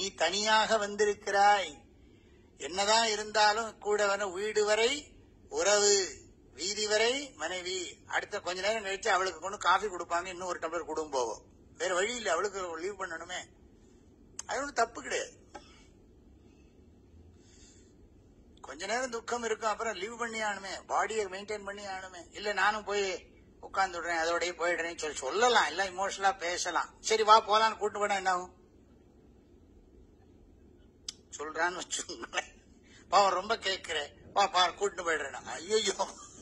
நீ தனியாக வந்திருக்கிறாய் என்னதான் இருந்தாலும் கூட வர வீடு வரை உறவு வீதி வரை மனைவி அடுத்த கொஞ்ச நேரம் கழிச்சு அவளுக்கு கொண்டு காஃபி கொடுப்பாங்க இன்னும் ஒரு டம்ளர் குடும்பம் போவோம் வேற வழி இல்லை அவளுக்கு லீவ் பண்ணணுமே அது ஒன்றும் தப்பு கிடையாது கொஞ்ச நேரம் துக்கம் இருக்கும் அப்புறம் லீவ் பண்ணி ஆகணுமே பாடியை மெயின்டைன் பண்ணி ஆகணுமே இல்ல நானும் போய் உட்கார்ந்து விடுறேன் அதோடய போயிடுறேன்னு சொல்லி சொல்லலாம் எல்லாம் இமோஷனலா பேசலாம் சரி வா போலான்னு கூட்டு போனா என்ன ஆகும் சொல்றான்னு வச்சுக்கோங்களேன் பாவம் ரொம்ப கேட்கிறேன் வா பா கூட்டு போயிடுறேன் ஐயோ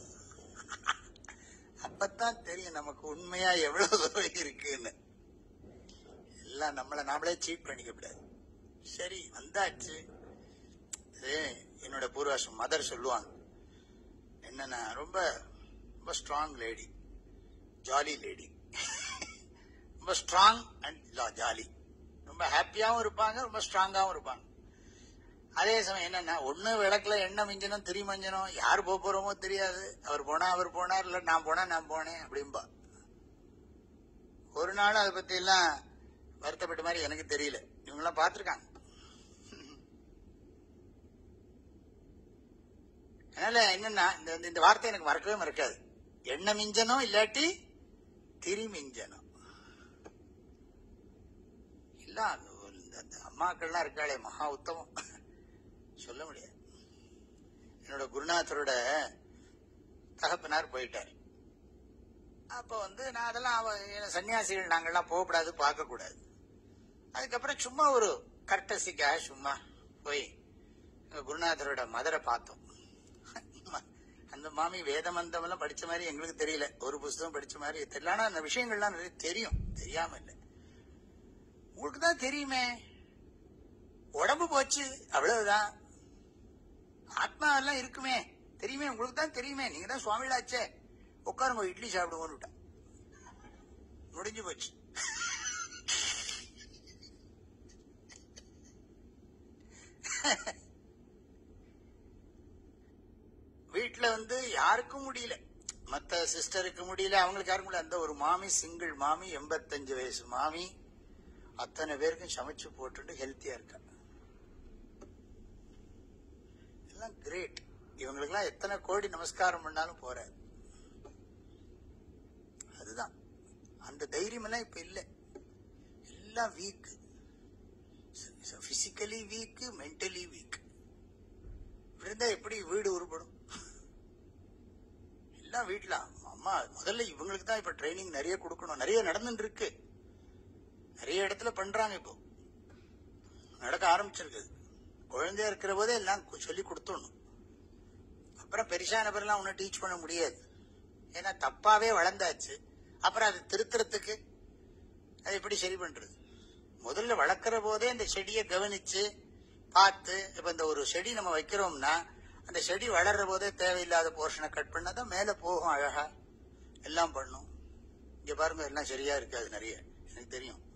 அப்பதான் தெரியும் நமக்கு உண்மையா எவ்வளவு தூரம் இருக்குன்னு எல்லாம் நம்மள நாமளே சீட் பண்ணிக்க கூடாது சரி வந்தாச்சு இது என்னோட பூர்வாசம் மதர் சொல்லுவாங்க என்னன்னா ரொம்ப ரொம்ப ஸ்ட்ராங் லேடி ஜாலி லேடி ரொம்ப ஸ்ட்ராங் அண்ட் ஜாலி ரொம்ப ஹாப்பியாவும் இருப்பாங்க ரொம்ப ஸ்ட்ராங்காவும் இருப்பாங்க அதே சமயம் என்னன்னா ஒண்ணு விளக்குல எண்ணெய் மிஞ்சனும் திரி மஞ்சனும் யார் போக போறோமோ தெரியாது அவர் போனா அவர் போனார் இல்ல நான் போனா நான் போனேன் அப்படிம்பா ஒரு நாள் அதை பத்தி எல்லாம் வருத்தப்பட்ட மாதிரி எனக்கு தெரியல இவங்க எல்லாம் பாத்திருக்காங்க அதனால என்னன்னா இந்த இந்த- இந்த வார்த்தை எனக்கு மறக்கவே மறக்காது எண்ணெய் மிஞ்சனும் இல்லாட்டி திரி மிஞ்சனும் இல்ல இந்த இந்த அம்மாக்கள்லாம் இருக்காளே மகா உத்தமம் சொல்ல முடியாது என்னோட குருநாதரோட தகப்பனார் போயிட்டார் அப்ப வந்து நான் அதெல்லாம் அவ என்ன சன்னியாசிகள் நாங்கெல்லாம் போகக்கூடாது பார்க்க கூடாது அதுக்கப்புறம் சும்மா ஒரு கர்டசிக்காக சும்மா போய் எங்க குருநாதரோட மதரை பார்த்தோம் அந்த மாமி வேதமந்தம் எல்லாம் படிச்ச மாதிரி எங்களுக்கு தெரியல ஒரு புஸ்தகம் படிச்ச மாதிரி தெரியல ஆனா அந்த விஷயங்கள்லாம் நிறைய தெரியும் தெரியாம இல்லை உங்களுக்கு தான் தெரியுமே உடம்பு போச்சு அவ்வளவுதான் ஆத்மா எல்லாம் இருக்குமே தெரியுமே உங்களுக்கு தான் தெரியுமே நீங்க தான் சுவாமிகளாச்சே உட்காருங்க இட்லி சாப்பிடுவோன்னு விட்டா முடிஞ்சு போச்சு வீட்டுல வந்து யாருக்கும் முடியல மத்த சிஸ்டருக்கு முடியல அவங்களுக்கு யாருக்கும் முடியல அந்த ஒரு மாமி சிங்கிள் மாமி எண்பத்தஞ்சு வயசு மாமி அத்தனை பேருக்கும் சமைச்சு போட்டுட்டு ஹெல்த்தியா இருக்கா எல்லாம் கிரேட் இவங்களுக்கெல்லாம் எத்தனை கோடி நமஸ்காரம் பண்ணாலும் போறாது அதுதான் அந்த தைரியம் எல்லாம் இப்ப இல்ல எல்லாம் weak physically weak mentally weak இருந்தா எப்படி வீடு உருப்படும் எல்லாம் வீட்டுல அம்மா முதல்ல இவங்களுக்கு தான் இப்ப ட்ரைனிங் நிறைய கொடுக்கணும் நிறைய நடந்துட்டு இருக்கு நிறைய இடத்துல பண்றாங்க இப்போ நடக்க ஆரம்பிச்சிருக்குது குழந்தையா இருக்கிற போதே எல்லாம் கு- சொல்லி கொடுத்துடணும் அப்புறம் பெருசான பிறலாம் ஒன்னும் டீச் பண்ண முடியாது ஏன்னா தப்பாவே வளர்ந்தாச்சு அப்புறம் அது திருத்துறதுக்கு அது எப்படி சரி பண்றது முதல்ல வளர்க்கிற போதே இந்த செடியை கவனிச்சு பார்த்து இப்ப இந்த ஒரு செடி நம்ம வைக்கிறோம்னா அந்த செடி வளர்ற போதே தேவையில்லாத போர்ஷனை கட் பண்ணாதான் மேல போகும் அழகா எல்லாம் பண்ணும் இங்க பாருங்க எல்லாம் சரியா இருக்காது நிறைய எனக்கு தெரியும்